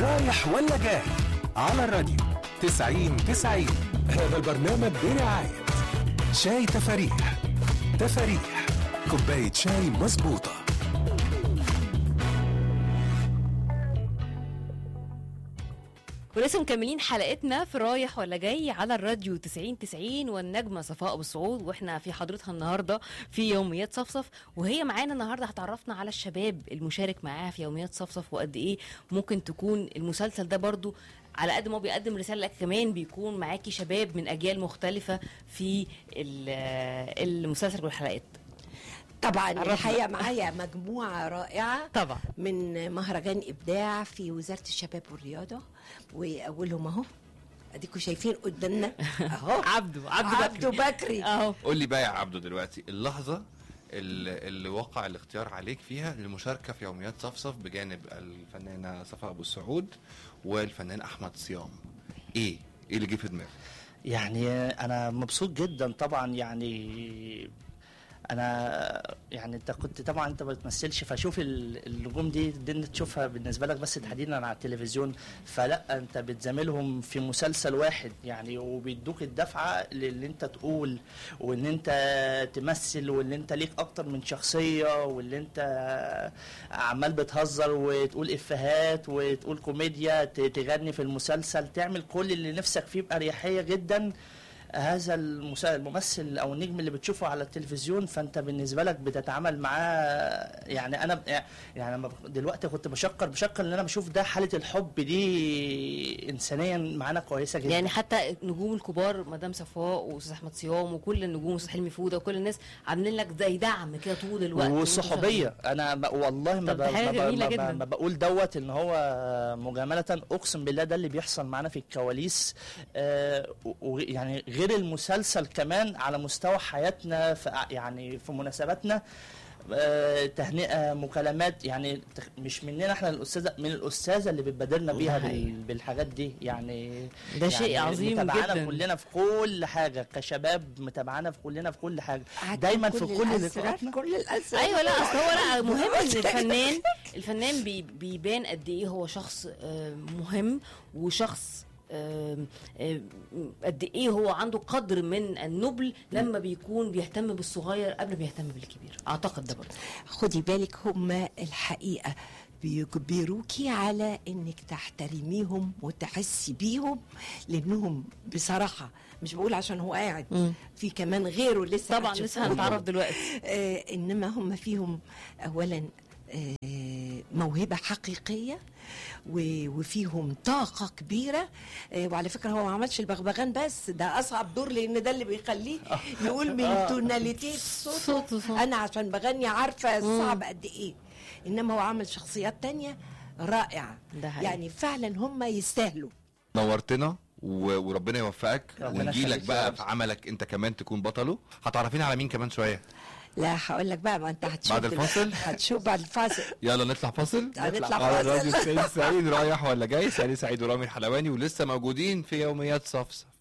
رايح ولا جاي على الراديو 90 90 هذا البرنامج برعاية شاي تفاريح تفاريح كوباية شاي مظبوطة ولسه مكملين حلقتنا في رايح ولا جاي على الراديو 90 90 والنجمه صفاء ابو السعود واحنا في حضرتها النهارده في يوميات صفصف وهي معانا النهارده هتعرفنا على الشباب المشارك معاها في يوميات صفصف وقد ايه ممكن تكون المسلسل ده برضو على قد ما هو بيقدم رساله لك كمان بيكون معاكي شباب من اجيال مختلفه في ال- المسلسل والحلقات طبعا عرفنا. الحقيقه معايا مجموعه رائعه طبعا من مهرجان ابداع في وزاره الشباب والرياضه واولهم اهو اديكم شايفين قدامنا اهو عبده عبده عبده بكري بكري اهو قول لي بقى يا عبدو دلوقتي اللحظة اللي, اللي وقع الاختيار عليك فيها للمشاركة في يوميات صفصف بجانب الفنانة صفاء أبو السعود والفنان أحمد صيام إيه؟ إيه اللي جه في دماغك؟ يعني انا مبسوط جدا طبعا يعني انا يعني انت كنت طبعا انت ما بتمثلش فشوف ال- النجوم دي دي انت تشوفها بالنسبه لك بس تحديدا على التلفزيون فلا انت بتزاملهم في مسلسل واحد يعني وبيدوك الدفعه للي انت تقول وان انت تمثل وان انت ليك اكتر من شخصيه واللي انت عمال بتهزر وتقول افيهات وتقول كوميديا ت- تغني في المسلسل تعمل كل اللي نفسك فيه باريحيه جدا هذا المسا- الممثل او النجم اللي بتشوفه على التلفزيون فانت بالنسبه لك بتتعامل معاه يعني انا يعني لما بك- دلوقتي كنت بشكر بشكر ان انا بشوف ده حاله الحب دي انسانيا معانا كويسه جدا يعني حتى النجوم الكبار مدام صفاء واستاذ احمد صيام وكل النجوم استاذ حلمي فوده وكل الناس عاملين لك زي دعم كده طول الوقت والصحوبيه انا ب- والله ما, طب ب... ده حاجة ما, ب... جميلة ما, جدا. ب... ما بقول دوت ان هو مجامله اقسم بالله ده اللي بيحصل معانا في الكواليس آه و- و- يعني غير المسلسل كمان على مستوى حياتنا في يعني في مناسباتنا آه، تهنئه مكالمات يعني تخ- مش مننا احنا الاستاذه من الاستاذه اللي بتبادرنا بيها ده حقيقي. بال- بالحاجات دي يعني ده شيء يعني عظيم متابعانا جدا. كلنا في كل حاجه كشباب متابعانا في كلنا في كل حاجه دايما في كل الأسرار لقاءاتنا كل الاسرار ايوه لا اصل هو لا مهم ان الفنان الفنان بي بيبان قد ايه هو شخص آه، مهم وشخص آم، آم، قد ايه هو عنده قدر من النبل لما بيكون بيهتم بالصغير قبل ما يهتم بالكبير اعتقد ده برضه خدي بالك هم الحقيقه بيجبروكي على انك تحترميهم وتحسي بيهم لانهم بصراحه مش بقول عشان هو قاعد مم. في كمان غيره لسه طبعا لسه هتشوفوهم. هنتعرف دلوقتي آه انما هم فيهم اولا آه موهبه حقيقيه و- وفيهم طاقة كبيرة آه، وعلى فكرة هو ما عملش البغبغان بس ده أصعب دور لأن ده اللي بيخليه يقول من توناليتي صوته صوته صح. أنا عشان بغني عارفة صعب قد إيه إنما هو عمل شخصيات تانية رائعة ده حقيقي. يعني فعلا هم يستاهلوا نورتنا و- وربنا يوفقك ربنا ونجي لك يخليك يا بقى رب. في عملك انت كمان تكون بطله هتعرفينا على مين كمان شويه لا هقول لك بقى ما أنت هتشوف بعد دلوقتي. الفاصل؟ هتشوف بعد الفاصل يلا نطلع فاصل هنطلع على فاصل الراديو 90 90 رايح ولا جاي سعيد سعيد ورامي الحلواني ولسه موجودين في يوميات صفصف